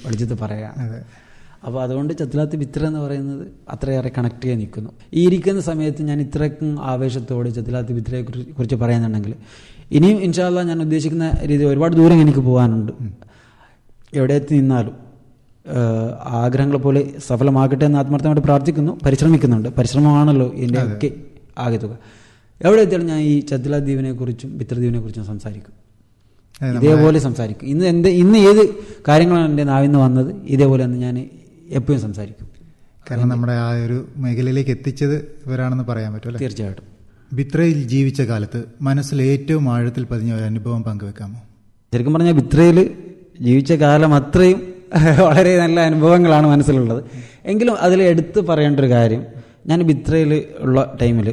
പഠിച്ചത് പറയാം അതെ അപ്പോൾ അതുകൊണ്ട് ചത്തിലാത്ത് ബിത്ര എന്ന് പറയുന്നത് അത്രയേറെ കണക്ട് ചെയ്യാൻ നിൽക്കുന്നു ഈ ഇരിക്കുന്ന സമയത്ത് ഞാൻ ഇത്രയ്ക്കും ആവേശത്തോടെ ചത്തിലാത്ത് ബിത്രയെ കുറിച്ച് കുറിച്ച് പറയുന്നുണ്ടെങ്കിൽ ഇനിയും ഇൻഷാല്ല ഞാൻ ഉദ്ദേശിക്കുന്ന രീതി ഒരുപാട് ദൂരം എനിക്ക് പോകാനുണ്ട് എവിടെ എത്തി നിന്നാലും ഏഹ്, ആഗ്രഹങ്ങൾ പോലെ സഫലമാകട്ടെ എന്ന് ആത്മാർത്ഥമായിട്ട് പ്രാർത്ഥിക്കുന്നു പരിശ്രമിക്കുന്നുണ്ട് പരിശ്രമമാണല്ലോ എൻ്റെ ഒക്കെ ആകെ തുക എവിടെ എത്തിയാലും ഞാൻ ഈ ചത്തിലാ ദ്വീപിനെ കുറിച്ചും ബിത്രദ്വീപിനെ കുറിച്ചും സംസാരിക്കും അതെ, ഇതേപോലെ സംസാരിക്കും ഇന്ന് എൻ്റെ ഇന്ന് ഏത് കാര്യങ്ങളാണ് എൻ്റെ നാവിൽ നിന്ന് വന്നത് ഇതേപോലെ തന്നെ ഞാൻ എപ്പോഴും സംസാരിക്കും കാരണം നമ്മുടെ ആ ഒരു മേഖലയിലേക്ക് എത്തിച്ചത് ഇവരാണെന്ന് പറയാൻ പറ്റും അല്ലേ തീർച്ചയായിട്ടും ബിത്രയിൽ ജീവിച്ച കാലത്ത് മനസ്സിൽ ഏറ്റവും ആഴത്തിൽ പതിഞ്ഞ ഒരു അനുഭവം പങ്കുവെക്കാമോ ശരിക്കും പറഞ്ഞാൽ ബിത്രയിൽ ജീവിച്ച കാലം അത്രയും വളരെ നല്ല അനുഭവങ്ങളാണ് മനസ്സിലുള്ളത് എങ്കിലും അതിൽ എടുത്തു പറയേണ്ട ഒരു കാര്യം ഞാൻ ബിത്രയിൽ ഉള്ള ടൈമിൽ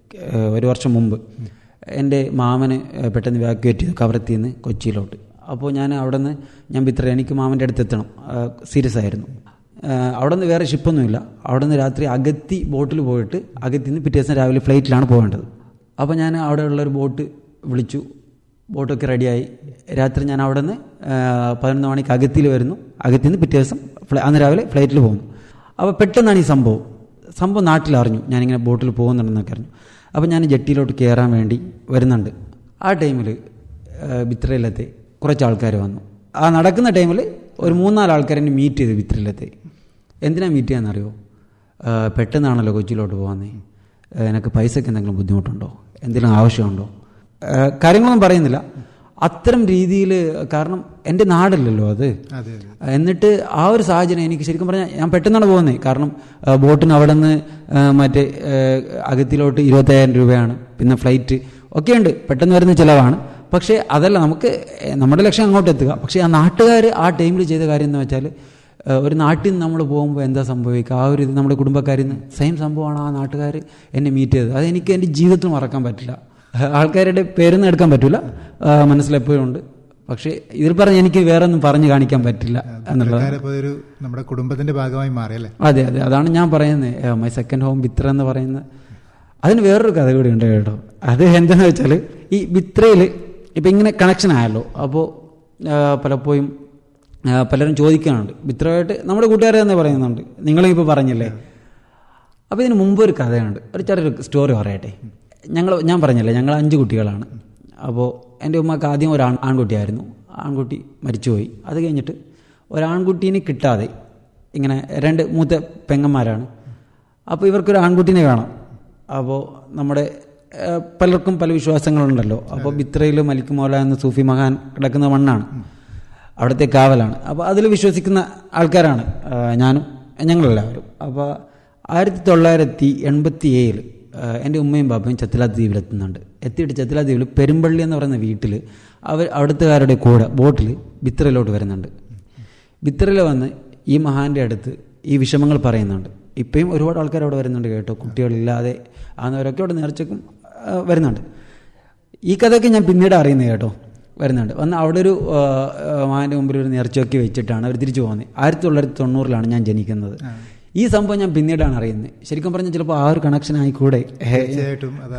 ഒരു വർഷം മുമ്പ് എൻ്റെ മാമന് ഏഹ്, പെട്ടെന്ന് വാക്യുവേറ്റ് ചെയ്തു കവറത്തിൽ നിന്ന് കൊച്ചിയിലോട്ട് അപ്പോൾ ഞാൻ അവിടെ നിന്ന് ഞാൻ ബിത്ര എനിക്ക് മാമൻ്റെ അടുത്ത് എത്തണം സീരിയസ് ആയിരുന്നു ഏഹ്, അവിടെ നിന്ന് വേറെ ഷിപ്പൊന്നുമില്ല അവിടെ നിന്ന് രാത്രി അഗത്തി ബോട്ടിൽ പോയിട്ട് അഗത്തിൽ നിന്ന് പിറ്റേ ദിവസം രാവിലെ ഫ്ലൈറ്റിലാണ് പോകേണ്ടത് അപ്പോൾ ഞാൻ അവിടെ ഉള്ളൊരു ബോട്ട് വിളിച്ചു ബോട്ടൊക്കെ റെഡിയായി രാത്രി ഞാൻ അവിടെ നിന്ന് പതിനൊന്ന് മണിക്ക് അകത്തിൽ വരുന്നു അകത്തിൽ നിന്ന് പിറ്റേ ദിവസം ഫ്ലൈ അന്ന് രാവിലെ ഫ്ലൈറ്റിൽ പോകുന്നു അപ്പോൾ പെട്ടെന്നാണ് ഈ സംഭവം സംഭവം നാട്ടിൽ അറിഞ്ഞു ഞാനിങ്ങനെ ബോട്ടിൽ പോകുന്നുണ്ടെന്നൊക്കെ അറിഞ്ഞു അപ്പോൾ ഞാൻ ജെട്ടിയിലോട്ട് കയറാൻ വേണ്ടി വരുന്നുണ്ട് ആ ടൈമിൽ ബിത്രയിലെത്തി കുറച്ച് ആൾക്കാർ വന്നു ആ നടക്കുന്ന ടൈമിൽ ഒരു മൂന്നാല് ആൾക്കാർ എന്നെ മീറ്റ് ചെയ്തു ബിത്രയിലെത്തി എന്തിനാ മീറ്റ് ചെയ്യാന്നറിയോ ആ, പെട്ടെന്നാണല്ലോ കൊച്ചിയിലോട്ട് പോകുന്നത് എനിക്ക് പൈസയ്ക്ക് എന്തെങ്കിലും ബുദ്ധിമുട്ടുണ്ടോ എന്തെങ്കിലും ആവശ്യമുണ്ടോ ആ, കാര്യങ്ങളൊന്നും പറയുന്നില്ല അത്തരം രീതിയിൽ കാരണം എൻ്റെ നാടല്ലല്ലോ അത് അതെ അതെ എന്നിട്ട് ആ ഒരു സാഹചര്യം എനിക്ക് ശരിക്കും പറഞ്ഞാൽ ഞാൻ പെട്ടെന്നാണ് പോകുന്നത് കാരണം ആ, ബോട്ടിന് അവിടെ നിന്ന് ആ, മറ്റേ ആ, അകത്തിലോട്ട് ഇരുപത്തയ്യായിരം രൂപയാണ് പിന്നെ ഫ്ലൈറ്റ് ഒക്കെയുണ്ട് പെട്ടെന്ന് വരുന്ന ചിലവാണ് പക്ഷേ അതല്ല നമുക്ക് ഏ, നമ്മുടെ ലക്ഷ്യം അങ്ങോട്ട് എത്തുക പക്ഷേ ആ നാട്ടുകാർ ആ ടൈമിൽ ചെയ്ത കാര്യം എന്ന് വെച്ചാൽ ആ, ഒരു നാട്ടിൽ നിന്ന് നമ്മൾ പോകുമ്പോൾ എന്താ സംഭവിക്കുക ആ ഒരു ഇത് നമ്മുടെ കുടുംബക്കാരിൽ നിന്ന് സെയിം സംഭവമാണ് ആ നാട്ടുകാർ എന്നെ മീറ്റ് ചെയ്തത് അത് എനിക്ക് എൻ്റെ ജീവിതത്തിൽ മറക്കാൻ പറ്റില്ല ആൾക്കാരുടെ പേരൊന്നും എടുക്കാൻ പറ്റില്ല മനസ്സിലെപ്പോഴും ഉണ്ട് പക്ഷേ ഇതിൽ പറഞ്ഞ് എനിക്ക് വേറെ ഒന്നും പറഞ്ഞു കാണിക്കാൻ പറ്റില്ല എന്നുള്ളത് ഇപ്പൊ ഒരു നമ്മുടെ കുടുംബത്തിന്റെ ഭാഗമായി മാറിയല്ലേ അതെ അതെ അതാണ് ഞാൻ പറയുന്നത് മൈ സെക്കൻഡ് ഹോം ബിത്ര എന്ന് പറയുന്ന അതിന് വേറൊരു കഥ കൂടി ഉണ്ട് കേട്ടോ അത് എന്താണെന്ന് വെച്ചാൽ ഈ ബിത്രയിൽ ഇപ്പം ഇങ്ങനെ കണക്ഷൻ ആയല്ലോ അപ്പോൾ പലപ്പോഴും ആ, പലരും ചോദിക്കാനുണ്ട് ബിത്രമായിട്ട് നമ്മുടെ കൂട്ടുകാരെ തന്നെ പറയുന്നുണ്ട് നിങ്ങളും ഇപ്പോൾ പറഞ്ഞില്ലേ അപ്പോൾ ഇതിന് മുമ്പ് ഒരു കഥയുണ്ട് ഒരു ചെറിയൊരു സ്റ്റോറി പറയട്ടെ ഞങ്ങൾ ഞാൻ പറഞ്ഞല്ലേ ഞങ്ങൾ അഞ്ച് കുട്ടികളാണ് അപ്പോൾ എൻ്റെ ഉമ്മക്ക് ആദ്യം ഒരു ആൺ ആൺകുട്ടിയായിരുന്നു ആൺകുട്ടി മരിച്ചുപോയി അത് കഴിഞ്ഞിട്ട് ഒരാൺകുട്ടീനെ കിട്ടാതെ ഇങ്ങനെ രണ്ട് മൂത്ത പെങ്ങന്മാരാണ് അപ്പോൾ ഇവർക്കൊരു ആൺകുട്ടീനെ വേണം അപ്പോൾ നമ്മുടെ ഏഹ്, പലർക്കും പല വിശ്വാസങ്ങളുണ്ടല്ലോ അപ്പോൾ ബിത്രയിൽ മലിക്കുമോല എന്ന സൂഫി മഹാൻ കിടക്കുന്ന മണ്ണാണ് അവിടുത്തെ കാവലാണ് അപ്പോൾ അതിൽ വിശ്വസിക്കുന്ന ആൾക്കാരാണ് ആ, ഞാനും ഞങ്ങളെല്ലാവരും അപ്പോൾ ആയിരത്തി തൊള്ളായിരത്തി എൺപത്തി ഏഴിൽ എൻ്റെ ഉമ്മയും ബാപ്പയും ചത്തില ദ്വീപിലെത്തുന്നുണ്ട് എത്തിയിട്ട് ചത്തില ദ്വീപിൽ പെരുമ്പള്ളി എന്ന് പറയുന്ന വീട്ടിൽ അവർ അവിടുത്തുകാരുടെ കൂടെ ബോട്ടിൽ ബിത്രയിലോട്ട് വരുന്നുണ്ട് ബിത്രയിൽ വന്ന് ഈ മഹാന്റെ അടുത്ത് ഈ വിഷമങ്ങൾ പറയുന്നുണ്ട് ഇപ്പോഴും ഒരുപാട് ആൾക്കാർ അവിടെ വരുന്നുണ്ട് കേട്ടോ കുട്ടികളില്ലാതെ ആകുന്നവരൊക്കെ അവിടെ നേർച്ചക്കും ആ, വരുന്നുണ്ട് ഈ കഥയൊക്കെ ഞാൻ പിന്നീട് അറിയുന്നത് കേട്ടോ വരുന്നുണ്ട് വന്ന് അവിടെ ഒരു ആ, ആ, മഹാന്റെ മുമ്പിൽ ഒരു നേർച്ചയൊക്കെ വെച്ചിട്ടാണ് അവർ തിരിച്ചു പോകുന്നത് ആയിരത്തി തൊള്ളായിരത്തി തൊണ്ണൂറിലാണ് ഞാൻ ജനിക്കുന്നത് ഈ സംഭവം ഞാൻ പിന്നീടാണ് അറിയുന്നത് ശരിക്കും പറഞ്ഞാൽ ചിലപ്പോൾ ആ ഒരു കണക്ഷൻ ആയിക്കൂടെ തീർച്ചയായിട്ടും അത്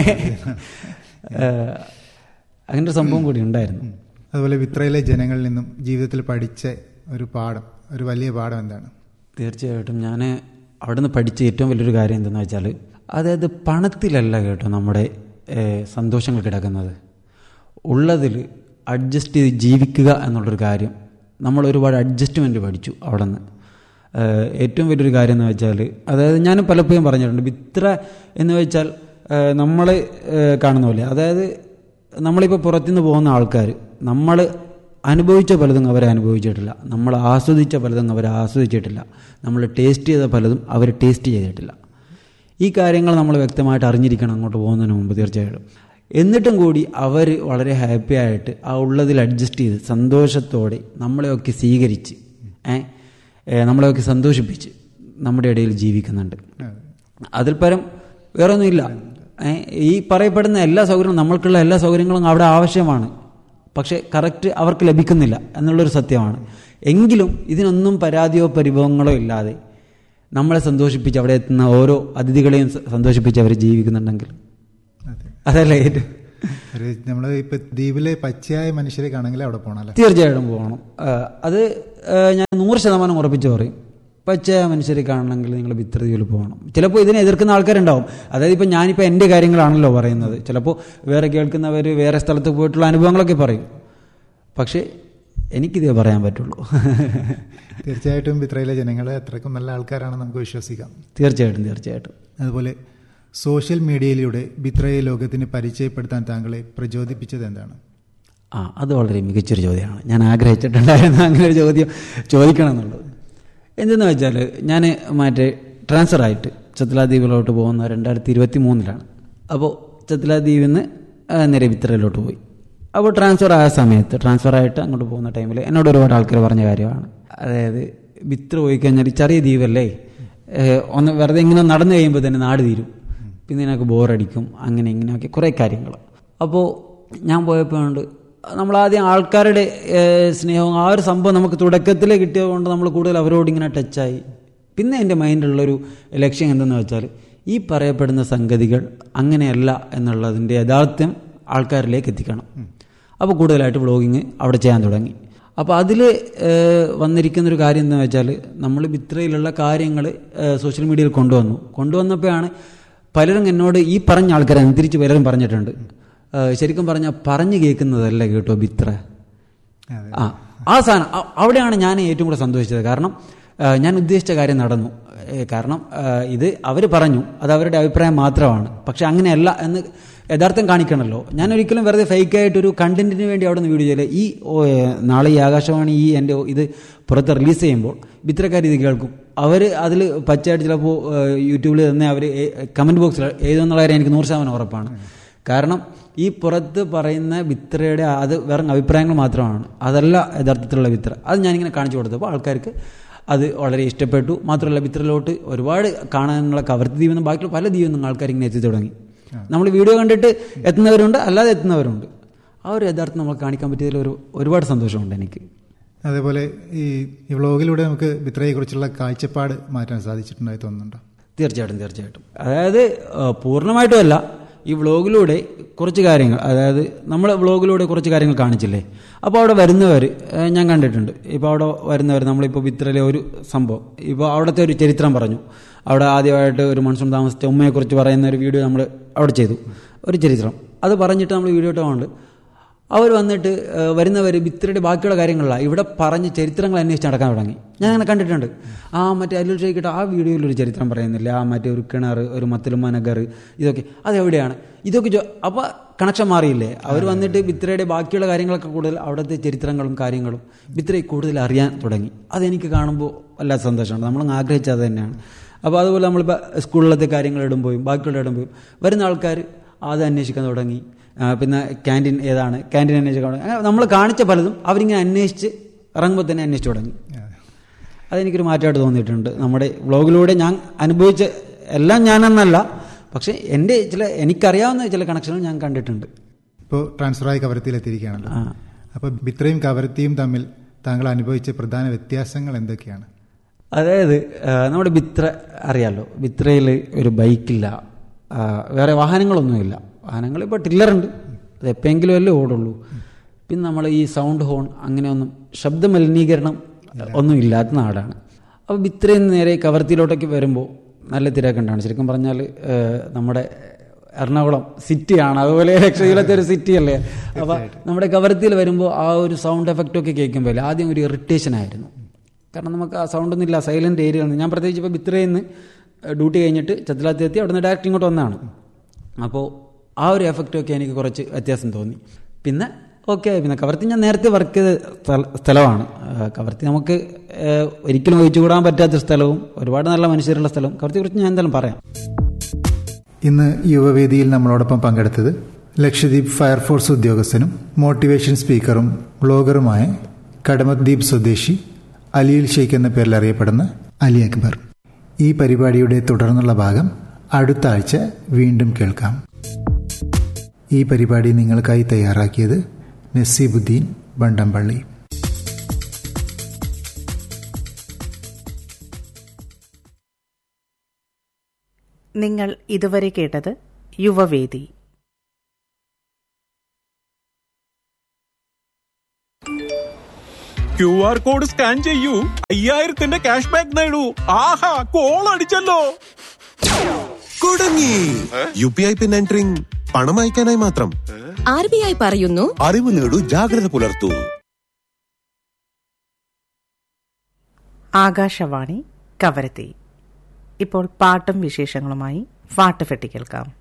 ഏഹ്, അങ്ങനെ ഒരു സംഭവം കൂടി ഉണ്ടായിരുന്നു അതുപോലെ വിത്രയിലെ ജനങ്ങളിൽ നിന്നും ജീവിതത്തിൽ പഠിച്ച ഒരു പാഠം ഒരു വലിയ പാഠം എന്താണ് തീർച്ചയായിട്ടും ഞാൻ അവിടെ നിന്ന് പഠിച്ച ഏറ്റവും വലിയൊരു കാര്യം എന്തെന്ന് വെച്ചാൽ അതായത് പണത്തിലല്ല കേട്ടോ നമ്മുടെ ഏഹ്, സന്തോഷങ്ങൾ കിടക്കുന്നത് ഉള്ളതിൽ അഡ്ജസ്റ്റ് ചെയ്ത് ജീവിക്കുക എന്നുള്ളൊരു കാര്യം നമ്മൾ ഒരുപാട് അഡ്ജസ്റ്റ്മെൻറ്റ് പഠിച്ചു അവിടെ നിന്ന് ഏറ്റവും വലിയൊരു കാര്യം എന്ന് വെച്ചാൽ അതായത് ഞാൻ പലപ്പോഴും പറഞ്ഞിട്ടുണ്ട് ഇത്ര എന്ന് വെച്ചാൽ നമ്മൾ കാണുന്ന പോലെ അതായത് നമ്മളിപ്പോൾ പുറത്തുനിന്ന് പോകുന്ന ആൾക്കാർ നമ്മൾ അനുഭവിച്ച പലതും അവർ അനുഭവിച്ചിട്ടില്ല നമ്മൾ ആസ്വദിച്ച പലതും അവർ ആസ്വദിച്ചിട്ടില്ല നമ്മൾ ടേസ്റ്റ് ചെയ്ത പലതും അവർ ടേസ്റ്റ് ചെയ്തിട്ടില്ല ഈ കാര്യങ്ങൾ നമ്മൾ വ്യക്തമായിട്ട് അറിഞ്ഞിരിക്കണം അങ്ങോട്ട് പോകുന്നതിന് മുമ്പ് തീർച്ചയായിട്ടും എന്നിട്ടും കൂടി അവർ വളരെ ഹാപ്പി ആയിട്ട് ആ ഉള്ളതിൽ അഡ്ജസ്റ്റ് ചെയ്ത് സന്തോഷത്തോടെ നമ്മളെയൊക്കെ സ്വീകരിച്ച് ഏ ഏ, നമ്മളെയൊക്കെ സന്തോഷിപ്പിച്ച് നമ്മുടെ ഇടയിൽ ജീവിക്കുന്നുണ്ട് അതിൽ പരം വേറൊന്നുമില്ല ഏ, ഈ പറയപ്പെടുന്ന എല്ലാ സൗകര്യങ്ങളും നമ്മൾക്കുള്ള എല്ലാ സൗകര്യങ്ങളും അവിടെ ആവശ്യമാണ് പക്ഷേ കറക്റ്റ് അവർക്ക് ലഭിക്കുന്നില്ല എന്നുള്ളൊരു സത്യമാണ് എങ്കിലും ഇതിനൊന്നും പരാതിയോ പരിഭവങ്ങളോ ഇല്ലാതെ നമ്മളെ സന്തോഷിപ്പിച്ച് അവിടെ എത്തുന്ന ഓരോ അതിഥികളെയും സ- സന്തോഷിപ്പിച്ച് അവർ ജീവിക്കുന്നുണ്ടെങ്കിൽ അതെ അതല്ലേ ഏറ്റവും ഒരു നമ്മൾ ഇപ്പൊ ദ്വീപിലെ പച്ചയായ മനുഷ്യരെ കാണണമെങ്കിൽ അവിടെ പോകണം അല്ലേ തീർച്ചയായിട്ടും പോകണം ആ, അത് ആ, ഞാൻ നൂറ് ശതമാനം ഉറപ്പിച്ച് പറയും പച്ച മനുഷ്യരെ കാണണമെങ്കിൽ നിങ്ങൾ ഭിത്രദ്വീപിൽ പോകണം ചിലപ്പോൾ ഇതിനെ എതിർക്കുന്ന ആൾക്കാരുണ്ടാവും അതായത് ഇപ്പം ഞാനിപ്പോൾ എൻ്റെ കാര്യങ്ങളാണല്ലോ പറയുന്നത് ചിലപ്പോൾ വേറെ കേൾക്കുന്നവർ വേറെ സ്ഥലത്ത് പോയിട്ടുള്ള അനുഭവങ്ങളൊക്കെ പറയും പക്ഷേ എനിക്കിതേ പറയാൻ പറ്റുള്ളൂ തീർച്ചയായിട്ടും ഇത്രയിലെ ജനങ്ങൾ അത്രക്കും നല്ല ആൾക്കാരാണെന്ന് നമുക്ക് വിശ്വസിക്കാം തീർച്ചയായിട്ടും തീർച്ചയായിട്ടും അതുപോലെ സോഷ്യൽ മീഡിയയിലൂടെ ബിത്രയെ ലോകത്തിന് പരിചയപ്പെടുത്താൻ താങ്കളെ പ്രചോദിപ്പിച്ചത് എന്താണ് ആ അത് വളരെ മികച്ചൊരു ചോദ്യമാണ് ഞാൻ ആഗ്രഹിച്ചിട്ടുണ്ടായിരുന്നു അങ്ങനെ ഒരു ചോദ്യം ചോദിക്കണം എന്നുള്ളത് എന്തെന്ന് വെച്ചാൽ ഞാൻ മറ്റേ ട്രാൻസ്ഫർ ആയിട്ട് ചത്തലാദ്വീപിലോട്ട് പോകുന്ന രണ്ടായിരത്തി ഇരുപത്തി മൂന്നിലാണ് അപ്പോൾ ചത്തലാദ്വീപിൽ നിന്ന് ആ, നേരെ വിത്രയിലോട്ട് പോയി അപ്പോൾ ട്രാൻസ്ഫർ ആയ സമയത്ത് ട്രാൻസ്ഫർ ആയിട്ട് അങ്ങോട്ട് പോകുന്ന ടൈമിൽ എന്നോട് ഒരുപാട് ആൾക്കാർ പറഞ്ഞ കാര്യമാണ് അതായത് വിത്ര പോയി കഴിഞ്ഞാൽ ഈ ചെറിയ ദ്വീപല്ലേ ഏഹ്, ഒന്ന് വെറുതെ ഇങ്ങനെ നടന്നു കഴിയുമ്പോൾ തന്നെ നാട് തീരും പിന്നെ നിനക്ക് ബോറടിക്കും അങ്ങനെ ഇങ്ങനെയൊക്കെ കുറേ കാര്യങ്ങൾ അപ്പോൾ ഞാൻ പോയപ്പോൾ ഉണ്ട് നമ്മൾ ആദ്യം ആൾക്കാരുടെ ഏഹ്, സ്നേഹവും ആ ഒരു സംഭവം നമുക്ക് തുടക്കത്തിൽ കിട്ടിയത് കൊണ്ട് നമ്മൾ കൂടുതൽ അവരോട് ഇങ്ങനെ ടച്ചായി പിന്നെ എൻ്റെ മൈൻഡിലുള്ളൊരു ലക്ഷ്യം എന്തെന്ന് വെച്ചാൽ ഈ പറയപ്പെടുന്ന സംഗതികൾ അങ്ങനെയല്ല എന്നുള്ളതിൻ്റെ യഥാർത്ഥ്യം ആൾക്കാരിലേക്ക് എത്തിക്കണം അപ്പോൾ കൂടുതലായിട്ട് വ്ളോഗിങ് അവിടെ ചെയ്യാൻ തുടങ്ങി അപ്പോൾ അതിൽ വന്നിരിക്കുന്ന ഒരു കാര്യം എന്താണെന്ന് വെച്ചാൽ നമ്മൾ ബിത്രയിലുള്ള കാര്യങ്ങൾ സോഷ്യൽ മീഡിയയിൽ കൊണ്ടുവന്നു കൊണ്ടുവന്നപ്പോഴാണ് പലരും എന്നോട് ഈ പറഞ്ഞ ആൾക്കാരെ തിരിച്ച് പലരും പറഞ്ഞിട്ടുണ്ട് ഏഹ് ശരിക്കും പറഞ്ഞാൽ പറഞ്ഞു കേൾക്കുന്നതല്ല കേട്ടോ ബിത്ര അതെ ആ ആ സാധനം അ- അവിടെയാണ് ഞാൻ ഏറ്റവും കൂടുതൽ സന്തോഷിച്ചത് കാരണം ആ, ഞാൻ ഉദ്ദേശിച്ച കാര്യം നടന്നു ഏ, കാരണം ആ, ഇത് അവർ പറഞ്ഞു അത് അവരുടെ അഭിപ്രായം മാത്രമാണ് പക്ഷെ അങ്ങനെയല്ല എന്ന് യഥാർത്ഥം കാണിക്കണമല്ലോ ഞാൻ ഒരിക്കലും വെറുതെ ഫേക്കായിട്ട് ഒരു കണ്ടന്റിന് വേണ്ടി അവിടെ നിന്ന് വീഡിയോ ചെയ്യില്ല ഈ ഓ, ഏ, നാളെ ഈ ആകാശവാണി ഈ എൻ്റെ ഇത് പുറത്ത് റിലീസ് ചെയ്യുമ്പോൾ ഇത്തരക്കാർ ഇത് കേൾക്കും അവർ അതിൽ പച്ചയായിട്ട് ചിലപ്പോൾ യൂട്യൂബിൽ തന്നെ അവർ കമൻറ്റ് ബോക്സിൽ എഴുതുന്നുള്ള കാര്യം എനിക്ക് നൂറ് ശതമാനം ഉറപ്പാണ് കാരണം ഈ പുറത്ത് പറയുന്ന വിത്രയുടെ അത് വെറും അഭിപ്രായങ്ങൾ മാത്രമാണ് അതല്ല യഥാർത്ഥത്തിലുള്ള വിത്ര അത് ഞാനിങ്ങനെ കാണിച്ചു കൊടുത്തപ്പോൾ ആൾക്കാർക്ക് അത് വളരെ ഇഷ്ടപ്പെട്ടു മാത്രമല്ല വിത്രയിലോട്ട് ഒരുപാട് കാണാനുള്ള കവർത്തി ദ്വീപെന്നും ബാക്കിയുള്ള പല ദ്വീപെന്നും ആൾക്കാർ ഇങ്ങനെ എത്തി തുടങ്ങി നമ്മൾ വീഡിയോ കണ്ടിട്ട് എത്തുന്നവരുണ്ട് അല്ലാതെ എത്തുന്നവരുണ്ട് ആ ഒരു യഥാർത്ഥം നമ്മൾ കാണിക്കാൻ പറ്റിയതിൽ ഒരു ഒരുപാട് സന്തോഷമുണ്ട് എനിക്ക് അതേപോലെ ഈ ഈ വ്ളോഗിലൂടെ നമുക്ക് ബിത്രയെ കുറിച്ചുള്ള കാഴ്ചപ്പാട് മാറ്റാൻ സാധിച്ചിട്ടുണ്ടായി തോന്നുന്നുണ്ടോ തീർച്ചയായിട്ടും തീർച്ചയായിട്ടും അതായത് ആ, പൂർണ്ണമായിട്ടും അല്ല ഈ വ്ളോഗിലൂടെ കുറച്ച് കാര്യങ്ങൾ അതായത് നമ്മൾ വ്ളോഗിലൂടെ കുറച്ച് കാര്യങ്ങൾ കാണിച്ചില്ലേ അപ്പോൾ അവിടെ വരുന്നവർ ഞാൻ കണ്ടിട്ടുണ്ട് ഇപ്പോൾ അവിടെ വരുന്നവർ നമ്മളിപ്പോൾ വിത്രയിലെ ഒരു സംഭവം ഇപ്പോൾ അവിടുത്തെ ഒരു ചരിത്രം പറഞ്ഞു അവിടെ ആദ്യമായിട്ട് ഒരു മൺസൂൺ താമസിച്ച ഉമ്മയെക്കുറിച്ച് പറയുന്ന ഒരു വീഡിയോ നമ്മൾ അവിടെ ചെയ്തു ഒരു ചരിത്രം അത് പറഞ്ഞിട്ട് നമ്മൾ വീഡിയോ ഇട്ടുകൊണ്ട് അവർ വന്നിട്ട് വരുന്നവർ ഭിത്തിയുടെ ബാക്കിയുള്ള കാര്യങ്ങളല്ല ഇവിടെ പറഞ്ഞ് ചരിത്രങ്ങൾ അന്വേഷിച്ച് നടക്കാൻ തുടങ്ങി ഞാൻ അങ്ങനെ കണ്ടിട്ടുണ്ട് ആ മറ്റേ അതിൽ ചോദിക്കട്ടെ ആ വീഡിയോയിൽ ഒരു ചരിത്രം പറയുന്നില്ല ആ മറ്റേ ഒരു കിണർ ഒരു മത്തലുമ നഗർ ഇതൊക്കെ അതെവിടെയാണ് ഇതൊക്കെ ചോ അപ്പോൾ കണക്ഷൻ മാറിയില്ലേ അവർ വന്നിട്ട് ഭിത്തിരയുടെ ബാക്കിയുള്ള കാര്യങ്ങളൊക്കെ കൂടുതൽ അവിടുത്തെ ചരിത്രങ്ങളും കാര്യങ്ങളും ഭിത്തിരയെ കൂടുതൽ അറിയാൻ തുടങ്ങി അതെനിക്ക് കാണുമ്പോൾ വല്ലാത്ത സന്തോഷമാണ് നമ്മൾ ആഗ്രഹിച്ചത് തന്നെയാണ് അപ്പോൾ അതുപോലെ നമ്മളിപ്പോൾ സ്കൂളിലത്തെ കാര്യങ്ങൾ ഇടുമ്പോഴും ബാക്കിയുള്ള ഇടുമ്പോഴും വരുന്ന ആൾക്കാർ അത് അന്വേഷിക്കാൻ തുടങ്ങി ആ, പിന്നെ ക്യാൻറ്റീൻ ഏതാണ് ക്യാൻറ്റീൻ അന്വേഷിക്കാൻ തുടങ്ങി അങ്ങനെ നമ്മൾ കാണിച്ച പലതും അവരിങ്ങനെ അന്വേഷിച്ച് ഇറങ്ങുമ്പോൾ തന്നെ അന്വേഷിച്ച് തുടങ്ങി അതെനിക്കൊരു മാറ്റമായിട്ട് തോന്നിയിട്ടുണ്ട് നമ്മുടെ വ്ളോഗിലൂടെ ഞാൻ അനുഭവിച്ച എല്ലാം ഞാനെന്നല്ല പക്ഷേ എൻ്റെ ചില എനിക്കറിയാവുന്ന ചില കണക്ഷനുകൾ ഞാൻ കണ്ടിട്ടുണ്ട് ഇപ്പോൾ ട്രാൻസ്ഫറായി കവരത്തിയിലെത്തിയിരിക്കുകയാണല്ലോ ആ. അപ്പോൾ ബിത്രയും കവരത്തിയും തമ്മിൽ താങ്കൾ അനുഭവിച്ച പ്രധാന വ്യത്യാസങ്ങൾ എന്തൊക്കെയാണ് അതായത് ആ, നമ്മുടെ ബിത്ര അറിയാലോ ബിത്രയിൽ ഒരു ബൈക്കില്ല ആ, വേറെ വാഹനങ്ങളൊന്നുമില്ല വാഹനങ്ങൾ ഇപ്പോൾ ടില്ലറുണ്ട് അത് എപ്പോഴെങ്കിലും അല്ലേ ഓടുള്ളൂ പിന്നെ നമ്മൾ ഈ സൗണ്ട് ഹോൺ അങ്ങനെയൊന്നും ശബ്ദ മലിനീകരണം ഒന്നും ഇല്ലാത്ത നാടാണ് അപ്പോൾ ബിത്രയിൽ നിന്ന് നേരെ കവർത്തിയിലോട്ടൊക്കെ വരുമ്പോൾ നല്ല തിരക്കുണ്ടാണ് ശരിക്കും പറഞ്ഞാൽ ആ, നമ്മുടെ എറണാകുളം സിറ്റിയാണ് അതുപോലെ ലക്ഷദ്വീപിലത്തെ ഒരു സിറ്റി അല്ലേ അപ്പോൾ നമ്മുടെ കവർത്തിയിൽ വരുമ്പോൾ ആ ഒരു സൗണ്ട് എഫക്റ്റ് ഒക്കെ കേൾക്കുമ്പോൾ ആദ്യം ഒരു ഇറിറ്റേഷൻ ആയിരുന്നു കാരണം നമുക്ക് ആ സൗണ്ടൊന്നും ഇല്ല സൈലന്റ് ഏരിയ ആണ് ഞാൻ പ്രത്യേകിച്ച് ഇപ്പോൾ ബിത്രയിൽ നിന്ന് ഡ്യൂട്ടി കഴിഞ്ഞിട്ട് ചത്തിലാത്തി എത്തി അവിടെ നിന്ന് ഡയറക്റ്റ് ഇങ്ങോട്ട് വന്നതാണ് അപ്പോൾ ആ ഒരു എഫക്റ്റൊക്കെ എനിക്ക് കുറച്ച് വ്യത്യാസം തോന്നി പിന്നെ ഓക്കെ പിന്നെ കവർത്തി ഞാൻ നേരത്തെ വർക്ക് ചെയ്ത സ്ഥല- സ്ഥലമാണ് ആ, കവർത്തി നമുക്ക് ആ, ഒരിക്കലും ഒഴിച്ചുകൂടാൻ പറ്റാത്ത സ്ഥലവും ഒരുപാട് നല്ല മനുഷ്യരുള്ള സ്ഥലവും കവർത്തിയെ കുറിച്ച് ഞാൻ എന്തായാലും പറയാം ഇന്ന് യുവവേദിയിൽ നമ്മളോടൊപ്പം പങ്കെടുത്തത് ലക്ഷദ്വീപ് ഫയർഫോഴ്സ് ഉദ്യോഗസ്ഥനും മോട്ടിവേഷൻ സ്പീക്കറും ബ്ലോഗറുമായ കടമദ്വീപ് സ്വദേശി അലിയിൽ ഷെയ്ഖ് എന്ന പേരിൽ അറിയപ്പെടുന്ന അലി അക്ബർ ഈ പരിപാടിയുടെ തുടർന്നുള്ള ഭാഗം അടുത്ത ആഴ്ച വീണ്ടും കേൾക്കാം ഈ പരിപാടി നിങ്ങൾക്കായി തയ്യാറാക്കിയത് നസീബുദ്ദീൻ ബണ്ടംപള്ളി നിങ്ങൾ ഇതുവരെ കേട്ടത് Yuvavedi Q R code scan ചെയ്യൂ അയ്യായിരത്തിന്റെ ക്യാഷ് ബാക്ക് നേടൂ ആഹാ കോൾ അടിച്ചല്ലോ കുടുങ്ങി U P I PIN entering പണം അയക്കാനായി മാത്രം ആർ ബി ഐ പറയുന്നു അറിവ് നേടൂ ജാഗ്രത പുലർത്തൂ ആകാശവാണി കവരത്തി ഇപ്പോൾ പാട്ടും വിശേഷങ്ങളുമായി പാട്ട് ഫെട്ടി കേൾക്കാം